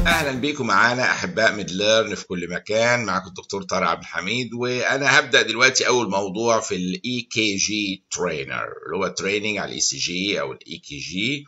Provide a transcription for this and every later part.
اهلا بيكم معانا احباء ميدليرن في كل مكان معكم الدكتور طارق عبد الحميد وانا هبدا دلوقتي اول موضوع في الاي كي جي ترينر اللي هو تريننج على الاي سي جي او الاي كي جي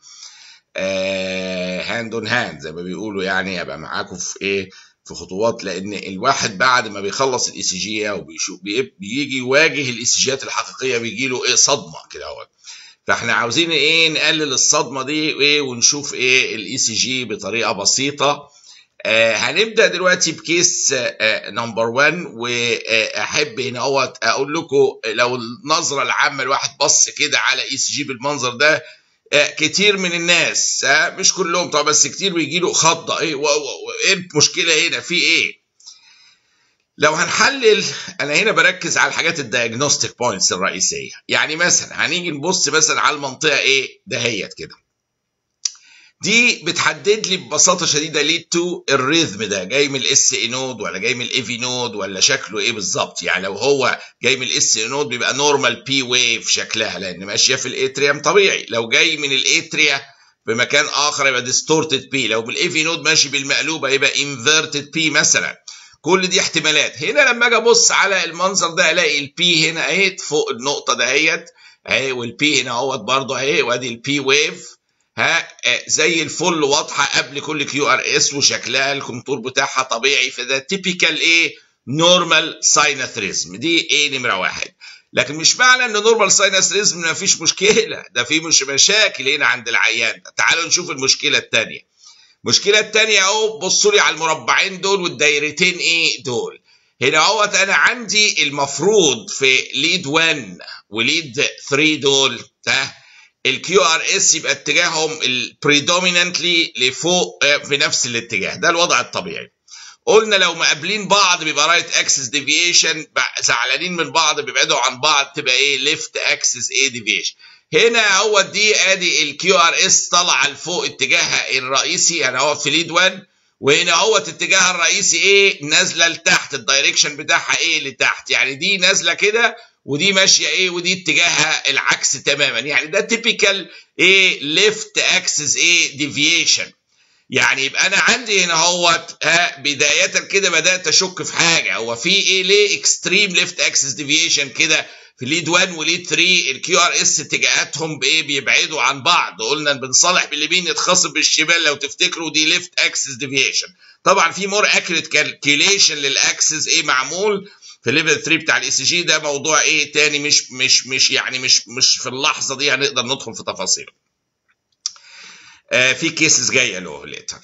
هاند اون هاند زي ما بيقولوا يعني ابقى معاكم في ايه في خطوات لان الواحد بعد ما بيخلص الاي سي جي او بيشوف بيجي يواجه الاي سي جيات الحقيقيه بيجي له ايه صدمه كده اهوت فاحنا عاوزين ايه نقلل الصدمه دي ايه ونشوف ايه الاي سي جي بطريقه بسيطه آه هنبدا دلوقتي بكيس آه نمبر 1 واحب هنا اهوت اقول لكم لو النظره العامه الواحد بص كده على اي سي جي بالمنظر ده آه كتير من الناس آه مش كلهم طبعا بس كتير بيجي له خضه ايه ايه المشكله هنا في ايه لو هنحلل انا هنا بركز على الحاجات الدايجنوستيك بوينتس الرئيسيه يعني مثلا هنيجي نبص مثلا على المنطقه ايه دهيت كده دي بتحدد لي ببساطه شديده ليد تو الريذم ده جاي من الاس اي نود ولا جاي من الايفي نود ولا شكله ايه بالظبط يعني لو هو جاي من الاس اي نود بيبقى نورمال بي ويف شكلها لان ماشيه في الاتريوم طبيعي لو جاي من الاتريا بمكان اخر يبقى ديستورتد بي لو بالايفي نود ماشي بالمقلوبه يبقى انفيرتد بي مثلا كل دي احتمالات هنا لما اجي ابص على المنظر ده الاقي البي هنا اهي فوق النقطه دهيت اهي والبي هنا اهوت برضه اهي وادي البي ويف ها زي الفل واضحه قبل كل كيو ار اس وشكلها الكونتور بتاعها طبيعي فده تيبيكال ايه نورمال ساينثريزم دي ايه نمره واحد لكن مش معنى ان نورمال ساينثريزم ما فيش مشكله ده في مش مشاكل هنا عند العيان ده تعالوا نشوف المشكله الثانيه المشكله الثانيه اهو بصوا لي على المربعين دول والدايرتين ايه دول هنا اهوت انا عندي المفروض في ليد 1 وليد 3 دول ده الكيو ار اس يبقى اتجاههم البريدومينانتلي لفوق في نفس الاتجاه ده الوضع الطبيعي قلنا لو مقابلين بعض بيبقى رايت اكسس ديفيشن زعلانين من بعض بيبعدوا عن بعض تبقى ايه ليفت اكسس ايه ديفيشن هنا هو دي ادي الكيو ار اس طالعه لفوق اتجاهها الرئيسي يعني هو في ليد 1 وهنا هو اتجاهها الرئيسي ايه نازله لتحت الدايركشن بتاعها ايه لتحت يعني دي نازله كده ودي ماشيه ايه ودي اتجاهها العكس تماما يعني ده تيبيكال ايه ليفت اكسس ايه ديفيشن يعني يبقى انا عندي هنا اهوت ها بدايه كده بدات اشك في حاجه هو في ايه ليه اكستريم ليفت اكسس ديفيشن كده في ليد 1 وليد 3 الكيو ار اس اتجاهاتهم بايه بيبعدوا عن بعض قلنا بنصالح باليمين يتخصم بالشمال لو تفتكروا دي ليفت اكسس ديفيشن طبعا في مور اكيوريت كالكيوليشن للاكسس ايه معمول في ليفل 3 بتاع الاي سي جي ده موضوع ايه تاني مش مش مش يعني مش مش في اللحظه دي هنقدر ندخل في تفاصيله. آه في كيسز جايه له ليتر.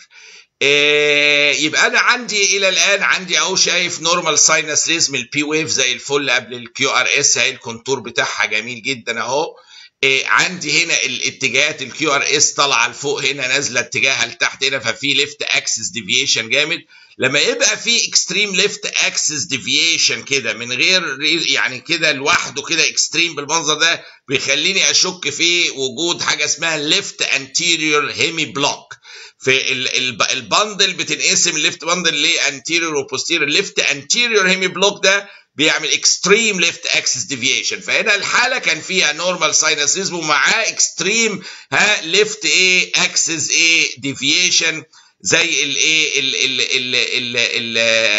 آه يبقى انا عندي الى الان عندي اهو شايف نورمال ساينس ريزم البي ويف زي الفل قبل الكيو ار اس اهي الكونتور بتاعها جميل جدا اهو. آه عندي هنا الاتجاهات الكيو ار اس طالعه لفوق هنا نازله اتجاهها لتحت هنا ففي ليفت اكسس ديفيشن جامد لما يبقى في اكستريم ليفت اكسس ديفيشن كده من غير يعني كده لوحده كده اكستريم بالمنظر ده بيخليني اشك في وجود حاجه اسمها ليفت انتيريور هيمي بلوك في البندل بتنقسم ليفت بندل لانتيريور وبوستيريور ليفت انتيريور هيمي بلوك ده بيعمل اكستريم ليفت اكسس ديفيشن فهنا الحاله كان فيها نورمال ساينسيزم ومعاه اكستريم ها ليفت ايه اكسس ايه ديفيشن زي الايه ال ال ال ال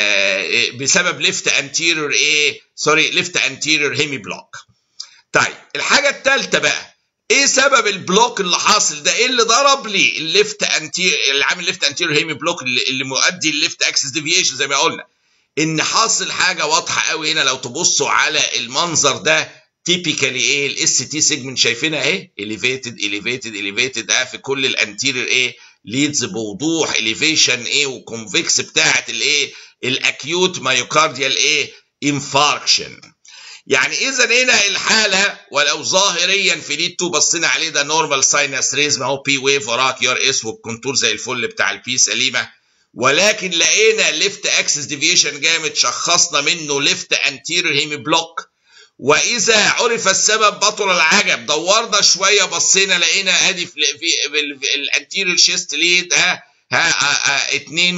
ال بسبب ليفت انتيريور ايه سوري ليفت انتيريور هيمي بلوك طيب الحاجه الثالثه بقى ايه سبب البلوك اللي حاصل ده ايه اللي ضرب لي الليفت انتير اللي عامل ليفت انتيريور هيمي بلوك اللي, اللي مؤدي الليفت اكسس ديفيشن زي ما قلنا ان حاصل حاجه واضحه قوي هنا لو تبصوا على المنظر ده تيبيكالي ايه الاس تي سيجمنت شايفينها اهي اليفيتد اليفيتد اليفيتد اه في كل الانتيريور ايه ليدز بوضوح اليفيشن ايه وكونفكس بتاعت الايه الاكيوت مايوكارديال ايه انفاركشن يعني اذا هنا الحاله ولو ظاهريا في ليد 2 بصينا عليه ده نورمال ساينس ريزم اهو بي ويف وراه كيو ار اس والكونتور زي الفل بتاع البي سليمه ولكن لقينا ليفت اكسس ديفيشن جامد شخصنا منه ليفت انتيريور هيمي بلوك واذا عرف السبب بطل العجب دورنا شويه بصينا لقينا ادي في, في, في الانتيريور شيست ليد ها ها اثنين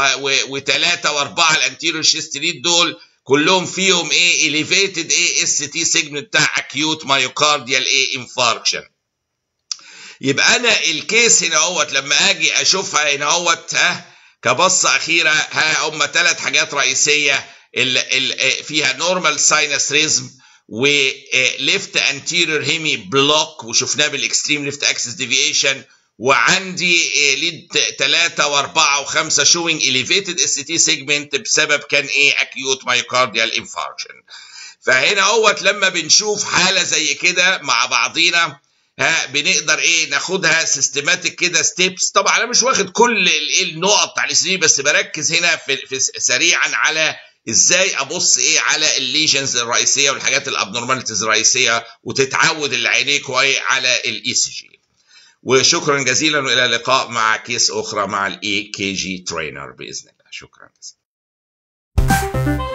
وثلاثه واربعه الانتيريور شيست ليد دول كلهم فيهم ايه اليفيتد ايه اس تي سيجمنت بتاع اكيوت مايوكارديال ايه انفاركشن يبقى انا الكيس هنا اهوت لما اجي اشوفها هنا اهوت ها كبصه اخيره ها هم ثلاث حاجات رئيسيه اللي فيها نورمال ساينس ريزم وليفت انتيريور هيمي بلوك وشفناه بالاكستريم ليفت اكسس ديفيشن وعندي ليد 3 و4 و5 شوينج اليفيتد اس تي سيجمنت بسبب كان ايه اكيوت مايوكارديال انفاركشن فهنا اهوت لما بنشوف حاله زي كده مع بعضينا ها بنقدر ايه ناخدها سيستماتيك كده ستيبس طبعا انا مش واخد كل النقط بتاع الاس بس بركز هنا في, في سريعا على ازاي ابص ايه على الليجنز الرئيسيه والحاجات الابنورماليتيز الرئيسيه وتتعود اللي عينيك على الاي سي جي وشكرا جزيلا والى اللقاء مع كيس اخرى مع الاي كي جي ترينر باذن الله شكرا جزيلا